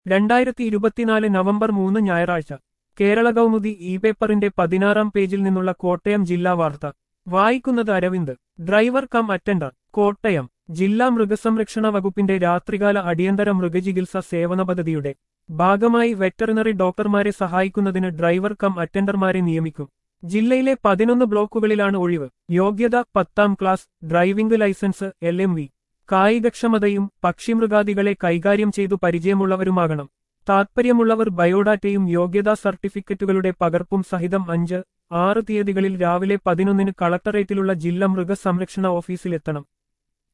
രണ്ടായിരത്തി ഇരുപത്തിനാല് നവംബർ മൂന്ന് ഞായറാഴ്ച കേരള കൗമുദി ഇ പേപ്പറിന്റെ പതിനാറാം പേജിൽ നിന്നുള്ള കോട്ടയം ജില്ലാ വാർത്ത വായിക്കുന്നത് Aravind driver cum attender Kottayam ജില്ലാ മൃഗസംരക്ഷണ വകുപ്പിന്റെ രാത്രികാല അടിയന്തര മൃഗചികിത്സ സേവന പദ്ധതിയുടെ ഭാഗമായി വെറ്ററിനറി ഡോക്ടർമാരെ സഹായിക്കുന്നതിന് ഡ്രൈവർ കം അറ്റൻഡർമാരെ നിയമിക്കും ജില്ലയിലെ പതിനൊന്ന് ബ്ലോക്കുകളിലാണ് ഒഴിവ് യോഗ്യത പത്താം class driving licence L M V കായികക്ഷമതയും പക്ഷിമൃഗാദികളെ കൈകാര്യം ചെയ്തു പരിചയമുള്ളവരുമാകണം താത്പര്യമുള്ളവർ ബയോഡാറ്റയും യോഗ്യതാ സർട്ടിഫിക്കറ്റുകളുടെ പകർപ്പും സഹിതം അഞ്ച് ആറ് തീയതികളിൽ രാവിലെ പതിനൊന്നിന് കളക്ടറേറ്റിലുള്ള ജില്ലാ മൃഗസംരക്ഷണ ഓഫീസിലെത്തണം